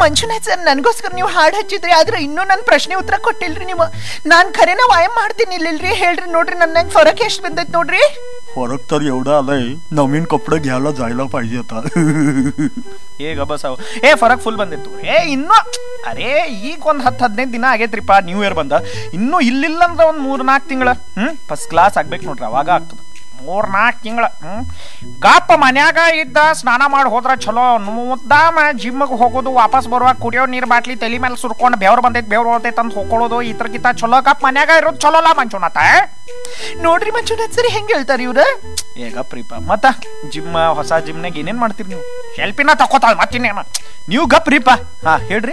Manjunath sir ನನಗೋಸ್ಕರ ನೀವು ಹಾಡು ಹಚ್ಚಿದ್ರಿ ಆದ್ರೆ ಇನ್ನೂ ನನ್ನ ಪ್ರಶ್ನೆ ಉತ್ತರ ಕೊಟ್ಟಿಲ್ರಿ ನೀವು ನಾನು ಖರೇನ ವಾಯಂ ಮಾಡ್ತೀನಿ ಇಲ್ಲಿಲ್ರಿ ಹೇಳ್ರಿ ನೋಡ್ರಿ ನನ್ನ ಫರಕ್ ಎಷ್ಟು ಬಂದೈತೆ ನೋಡ್ರಿ फरक तर एवढा आलाय नवीन कपडे घ्यायला जायला पाहिजे आता ಈಗ ಬಸ್ ಅವು ಏ ಫರಕ್ ಫುಲ್ ಬಂದಿತ್ತು ಏ ಇನ್ನೂ ಅರೇ ಈಗ ಒಂದು ಹತ್ತು ಹದಿನೈದು ದಿನ ಆಗೈತ್ರಿಪ್ಪ ನ್ಯೂ ಇಯರ್ ಬಂದ ಇನ್ನೂ ಇಲ್ಲಿಲ್ಲ ಅಂದ್ರೆ ಒಂದು ಮೂರು ನಾಲ್ಕು ತಿಂಗಳ ಹ್ಞೂ ಫಸ್ಟ್ ಕ್ಲಾಸ್ ಆಗ್ಬೇಕು ನೋಡ್ರಿ ಅವಾಗ ಆಗ್ತದೆ ಮೂರ್ ನಾಲ್ಕು ತಿಂಗಳ ಹ್ಞೂ ಗಾಪ ಮನ್ಯಾಗ ಇದ್ದ ಸ್ನಾನ ಮಾಡಿ ಹೋದ್ರ ಚಲೋ ಮುದ್ದಾಮ ಜಿಮ್ಗೆ ಹೋಗೋದು ವಾಪಸ್ ಬರುವಾಗ ಕುಡಿಯೋ ನೀರು ಬಾಟ್ಲಿ ತಲೆ ಮೇಲೆ ಸುರ್ಕೊಂಡು ಬೆವ್ರು ಬಂದೈತೆ ಬೆವ್ರು ಬರ್ತೈತೆ ಅಂತ ಹೋಗ್ಕೊಳ್ಳೋದು ಇದ್ರಕ್ಕಿಂತ ಚಲೋ ಗಾಪ್ ಮನ್ಯಾಗ ಇರೋದು ಚಲೋ ಅಲ್ಲ ಮಂಜುನಾಥ ನೋಡ್ರಿ ಮಂಜುನಾಥ್ ಸರ್ ಹೆಂಗ್ ಹೇಳ್ತಾರ ಇವ್ರ ಈಗ ಪ್ರೀಪ ಮತ್ತ ಜಿಮ್ ಹೊಸ ಜಿಮ್ನಾಗ ಏನೇನ್ ಮಾಡ್ತೀರಿ ನೀವು ಸೆಲ್ಫಿನ ತಕೋತಾಳ ಮತ್ತಿನ್ನೇನು ನೀವು ಗಪ್ರೀಪ ಹಾ ಹೇಳ್ರಿ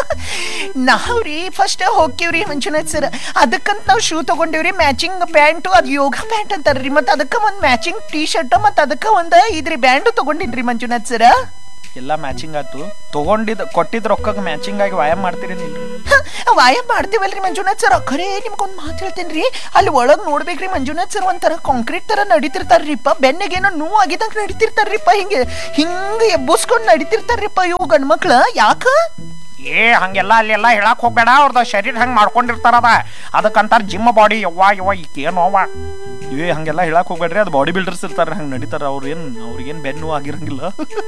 ನಾವ್ರಿ ಫಸ್ಟ್ ಹೋಗ್ತೀವ್ರಿ ಮಂಜುನಾಥ್ ಸರ್ ಅದಕ್ಕಂತ ನಾವು ಶೂ ತಗೊಂಡಿವ್ರಿ ಮ್ಯಾಚಿಂಗ್ ಪ್ಯಾಂಟು ಅದು ಯೋಗ ಪ್ಯಾಂಟ್ ಅಂತಾರ್ರಿ ಮತ್ತೆ ಅದಕ್ಕೆ ಒಂದು ಮ್ಯಾಚಿಂಗ್ ಟೀ ಶರ್ಟ್ ಮತ್ತೆ ಅದಕ್ಕೆ ಒಂದು ಇದ್ರಿ ಬ್ಯಾಂಡು ತಗೊಂಡಿನ್ರಿ ಮಂಜುನಾಥ್ ಸರ್ ಎಲ್ಲ ಮ್ಯಾಚಿಂಗ್ ಆತು ತಗೊಂಡಿದ್ ಕೊಟ್ಟಿದ್ ರೊಕ್ಕಕ್ಕೆ ಮ್ಯಾಚಿಂಗ್ ಆಗಿ ವ್ಯಾಯಾಮ ಮಾಡ್ತೀರಿ ನಿಲ್ರಿ ವಾಯಂ ಮಾಡ್ತೀವಲ್ರಿ ಮಂಜುನಾಥ್ ಸರ್ ಖರೇ ನಿಮ್ಗೊಂದು ಮಾತು ಹೇಳ್ತೇನ್ರಿ ಅಲ್ಲಿ ಒಳಗ್ ನೋಡ್ಬೇಕ್ರಿ ಮಂಜುನಾಥ್ ಸರ್ ಒಂಥರ ಕಾಂಕ್ರೀಟ್ ತರ ನಡೀತಿರ್ತಾರ್ರಿಪ್ಪ ಬೆನ್ನಿಗೇನೋ ನೋವು ಆಗಿದಂಗ ನಡೀತಿರ್ತಾರ್ರಿಪ್ಪ ಹಿಂಗೆ ಹಿಂಗ ಎಬ್ಬಸ್ಕೊಂಡ್ ನಡೀತಿರ್ತಾರ್ರಿಪ್ಪ ಇವು ಗಂಡ್ಮಕ್ಳ ಯಾಕ ಏ ಹಂಗೆಲ್ಲ ಅಲ್ಲೆಲ್ಲ ಹೇಳಕ್ ಹೋಗ್ಬೇಡ ಅವ್ರದ ಶರೀರ ಹಂಗ್ ಮಾಡ್ಕೊಂಡಿರ್ತಾರದ ಅದಕ್ಕಂತಾರ ಜಿಮ್ ಬಾಡಿ ಯವ್ವ ಯವ್ವ ಏನೋವ ಏ ಹಂಗೆಲ್ಲ ಹೇಳಕ್ ಹೋಗ್ಬೇಡ್ರಿ ಅದು ಬಾಡಿ ಬಿಲ್ಡರ್ಸ್ ಇರ್ತಾರ ಹಂಗ್ ನಡೀತಾರ ಅವ್ರ ಏನ್ ಅವ್ರಿಗೇನ್ ಬೆನ್ನು ಆಗಿರಂಗಿಲ್ಲ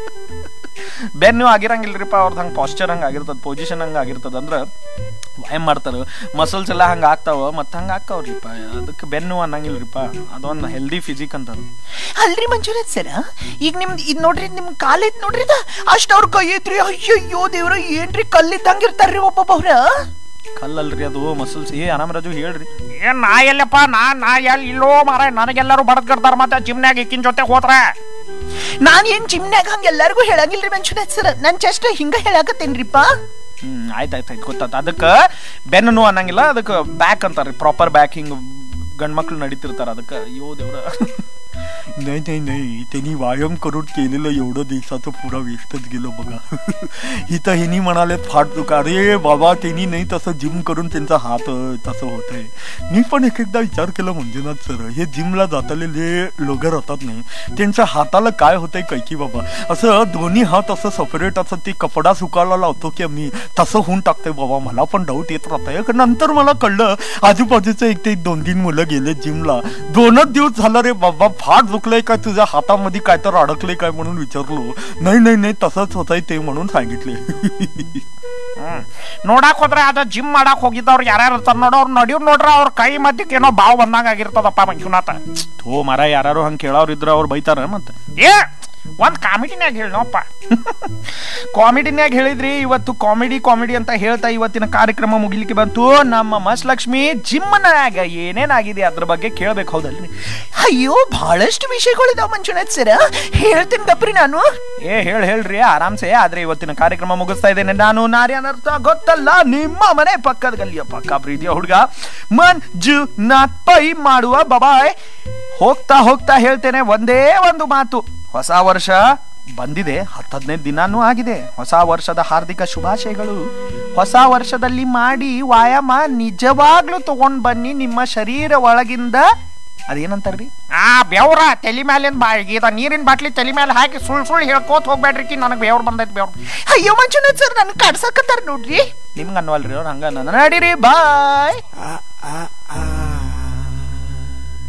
ಬೆನ್ನು ಆಗಿರಂಗಿಲ್ರಿಪ್ಪ ಅವ್ರದ್ದು ಹಂಗೆ ಪಾಸ್ಚರ್ ಹಂಗೆ ಆಗಿರ್ತದ ಪೊಸಿಷನ್ ಹಂಗೆ ಆಗಿರ್ತದ ಅಂದ್ರೆ ವ್ಯಾಯಾಮ ಮಾಡ್ತಾರ ಮಸಲ್ಸ್ ಎಲ್ಲ ಹಂಗೆ ಆಗ್ತಾವ ಮತ್ತೆ ಹಂಗೆ ಆಕ್ಕಾವ್ರಿಪ್ಪ ಅದಕ್ಕೆ ಬೆನ್ನು ಅನ್ನಂಗಿಲ್ರಿಪ್ಪ ಅದೊಂದು ಹೆಲ್ದಿ ಫಿಸಿಕ್ ಅಂತಾರ ಅಲ್ರಿ ಮಂಜುನಾಥ್ ಸರ ಈಗ ನಿಮ್ದು ಇದ್ ನೋಡ್ರಿ ನಿಮ್ ಕಾಲ್ ಐತ್ ನೋಡ್ರಿ ಇದ ಅಷ್ಟ್ ಅವ್ರ ಕೈ ಐತ್ರಿ ಅಯ್ಯಯ್ಯೋ ದೇವ್ರ ಏನ್ರಿ ಕಲ್ಲಿದ್ದಂಗ ಇರ್ತಾರ್ರಿ ಒಬ್ಬೊಬ್ಬವ್ರ ಕಲ್ಲಲ್ರಿ ಅದು ಮಸಲ್ಸ್ ಏ ಅನಾಮರಾಜು ಹೇಳ್ರಿ ಏನ್ ನಾ ಎಲ್ಲಪ್ಪ ನಾ ನಾ ಎಲ್ಲಿ ಇಲ್ಲೋ ಮಾರ ನನಗೆಲ್ಲರೂ ಬಡದ್ ಕರ್ತಾರ ಮತ್ತೆ ಜಿಮ್ನ್ಯಾಗ ಇಕ್ಕಿನ ಜೊತೆ ಹೋದ್ರ ನಾನ್ ಏನ್ ಜಿಮ್ನ್ಯಾಗ ಹಂಗ ಎಲ್ಲಾರ್ಗೂ ಹೇಳಂಗಿಲ್ರಿ ಮಂಜುನಾಥ್ ಸರ್ ನನ್ ಜಸ್ಟ್ ಹಿಂಗ ಹೇಳಾಕತ್ತೇನ್ರಿಪ್ಪ ಹ್ಮ್ ಆಯ್ತು ಆಯ್ತು ಆಯ್ತು ಗೊತ್ತಾಯ್ತು ಅದಕ್ಕೆ ಬೆನ್ನು ನೋವು ಅನ್ನಂಗಿಲ್ಲ ಅದಕ್ಕೆ ಬ್ಯಾಕ್ ಅಂತಾರ್ರಿ ಪ್ರಾಪರ್ ಬ್ಯಾಕ್ ಹಿಂಗ್ ಗಂಡ್ ಮಕ್ಳು ನಡೀತಿರ್ತಾರ ಅದಕ್ಕೆ ಅಯ್ಯೋ ದೇವ್ರ नाही नाही नाही त्यांनी व्यायाम करून केलेलं एवढं दिवसाचं पुरा वेस्टच गेलं बघा इथं हिनी म्हणाले फाट चुका अरे बाबा त्यांनी नाही तसं जिम करून त्यांचा हात अं, तसं होत आहे मी पण एक एकदा विचार केला मंजुनाथ सर हे जिमला जाताले जे लोक राहतात नाही त्यांच्या हाताला काय होतंय कैकी बाबा असं दोन्ही हात असं सेपरेट असं ते कपडा सुकायला लावतो की मी तसं होऊन टाकतंय बाबा मला पण डाऊट येत राहतंय नंतर मला कळलं आजूबाजूचं एक ते दोन तीन मुलं गेले जिमला दोनच दिवस झालं रे बाबा फाट दुखलंय काय तुझ्या हातामध्ये काय तर अडकलंय काय म्हणून विचारलो नाही नाही नाही तसंच होतंय ते म्हणून सांगितले ಹ್ಮ್ ನೋಡಾಕ್ ಹೋದ್ರೆ ಅದ ಜಿಮ್ ಮಾಡಾಕ್ ಹೋಗಿದ್ದವ್ರು ಯಾರ್ಯಾರು ಇರ್ತಾರ ನೋಡೋ ಅವ್ರು ನಡಿಯೋರ್ ನೋಡ್ರ ಅವ್ರ ಕೈ ಮಧ್ಯಕ್ಕೆ ಏನೋ ಬಾವು ಬಂದಂಗ ಆಗಿರ್ತದಪ್ಪ ಮಂಜುನಾಥ ಥೋ ಮರ ಯಾರು ಹಂಗೆ ಕೇಳೋರು ಇದ್ರ ಅವ್ರು ಬೈತಾರ ಮತ್ತೆ ಏ ಒಂದ್ ಕಾಮಿಡಿನ್ಯಾಗ ಹೇಳಪ್ಪ ಕಾಮಿಡಿನ್ಯಾಗ ಹೇಳಿದ್ರಿ ಇವತ್ತು ಕಾಮಿಡಿ ಕಾಮಿಡಿ ಅಂತ ಹೇಳ್ತಾ ಇವತ್ತಿನ ಕಾರ್ಯಕ್ರಮ ಮುಗಿಲಿಕ್ಕೆ ಬಂತು ನಮ್ಮ ಮಸ್ ಲಕ್ಷ್ಮಿ ಜಿಮ್ನಾಗ ಏನೇನಾಗಿದೆ ಅದ್ರ ಬಗ್ಗೆ ಕೇಳ್ಬೇಕು ಹೌದಲ್ರಿ ಅಯ್ಯೋ ಬಹಳಷ್ಟು ವಿಷಯಗಳಿದಾವ ಮಂಜುನಾಥ್ ಸರ ಹೇಳ್ತೀನಿ ಗಪ್ರಿ ನಾನು ಏ ಹೇಳ್ ಹೇಳ್ರಿ ಆರಾಮ್ಸೆ ಆದ್ರೆ ಇವತ್ತಿನ ಕಾರ್ಯಕ್ರಮ ಮುಗಿಸ್ತಾ ಇದ್ದೇನೆ ನಾನು ನಾರ್ಯಾನರ್ಥ ಗೊತ್ತಲ್ಲ ನಿಮ್ಮ ಮನೆ ಪಕ್ಕದ ಗಲ್ಲಿಯ ಪಕ್ಕ ಪ್ರೀತಿಯ ಹುಡುಗ ಮಂಜುನಾಥ್ ಪೈ ಮಾಡುವ ಬಬಾಯ್ ಹೋಗ್ತಾ ಹೋಗ್ತಾ ಹೇಳ್ತೇನೆ ಒಂದೇ ಒಂದು ಮಾತು ಹೊಸ ವರ್ಷ ಬಂದಿದೆ ಹತ್ತು ಹದಿನೈದು ದಿನಾನೂ ಆಗಿದೆ ಹೊಸ ವರ್ಷದ ಹಾರ್ದಿಕ ಶುಭಾಶಯಗಳು ಹೊಸ ವರ್ಷದಲ್ಲಿ ಮಾಡಿ ವ್ಯಾಯಾಮ ನಿಜವಾಗ್ಲೂ ತಗೊಂಡ್ ಬನ್ನಿ ನಿಮ್ಮ ಶರೀರ ಒಳಗಿಂದ ಅದೇನಂತಾರ್ರಿ ಆ ಬೆವ್ರ ತಲೆ ಮ್ಯಾಲಿಂದ ಬಾ ಈಗ ನೀರಿನ ಬಾಟ್ಲಿ ತಲೆ ಮೇಲೆ ಹಾಕಿ ಸುಳ್ ಸುಳ್ಳು ಹೇಳ್ಕೋತ ಹೋಗ್ಬೇಡ್ರಿ ನನಗೆ ಬೆವ್ರು ಬಂದೈತಿ ಬೆವ್ರು ಅಯ್ಯೋ ಮಂಜುನಾಥ್ ಸರ್ ನನ್ ಕಾಡ್ಸಕತ್ತಾರ ನೋಡ್ರಿ ನಿಮ್ಗೆ ಅನ್ನವಲ್ರಿ ಅವ್ರು ಹಂಗ ನಡೀರಿ ಬಾಯ್ ಆ, ಆ,